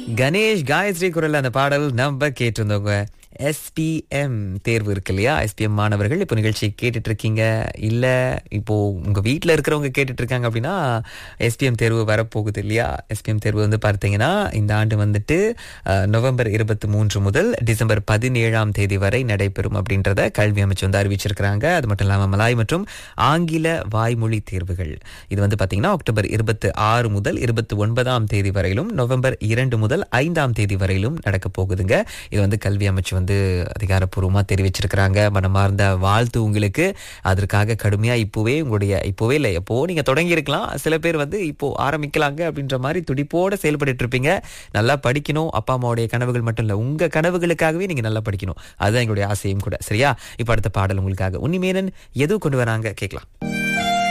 கணேஷ் காயத்ரி குரல் அந்த பாடல் நம்ம கேட்டிருந்தோங்க எஸ்பிஎம் தேர்வு இருக்கு இல்லையா எஸ்பிஎம் மாணவர்கள் இப்போ நிகழ்ச்சியை கேட்டுட்டு இருக்கீங்க இல்ல இப்போ உங்க வீட்டில் இருக்கிறவங்க கேட்டுட்டு இருக்காங்க அப்படின்னா எஸ்பிஎம் தேர்வு வரப்போகுது இல்லையா எஸ்பிஎம் தேர்வு வந்து பார்த்தீங்கன்னா இந்த ஆண்டு வந்துட்டு அஹ், நவம்பர் இருபத்தி மூன்று முதல் டிசம்பர் பதினேழாம் தேதி வரை நடைபெறும் அப்படின்றத கல்வி அமைச்சு வந்து அறிவிச்சிருக்கிறாங்க அது மட்டும் இல்லாமல் மலாய் மற்றும் ஆங்கில வாய்மொழி தேர்வுகள் இது வந்து பார்த்தீங்கன்னா அக்டோபர் இருபத்தி ஆறு முதல் இருபத்தி ஒன்பதாம் தேதி வரையிலும் நவம்பர் இரண்டு முதல் ஐந்தாம் தேதி வரையிலும் நடக்க போகுதுங்க இது வந்து கல்வி அமைச்சு வந்து அதிகாரப்பூர்வமாக தெரிவிச்சிருக்கிறாங்க மனமார்ந்த வாழ்த்து உங்களுக்கு அதற்காக கடுமையாக இப்போவே உங்களுடைய இப்போவே இல்லை எப்போ நீங்கள் தொடங்கியிருக்கலாம் சில பேர் வந்து இப்போ ஆரம்பிக்கலாங்க அப்படின்ற மாதிரி துடிப்போட செயல்பட்டு இருப்பீங்க நல்லா படிக்கணும் அப்பா அம்மாவுடைய கனவுகள் மட்டும் இல்லை உங்கள் கனவுகளுக்காகவே நீங்கள் நல்லா படிக்கணும் அதுதான் எங்களுடைய ஆசையும் கூட சரியா இப்போ அடுத்த பாடல் உங்களுக்காக உன்னிமேனன் எது கொண்டு வராங்க கேட்கலாம்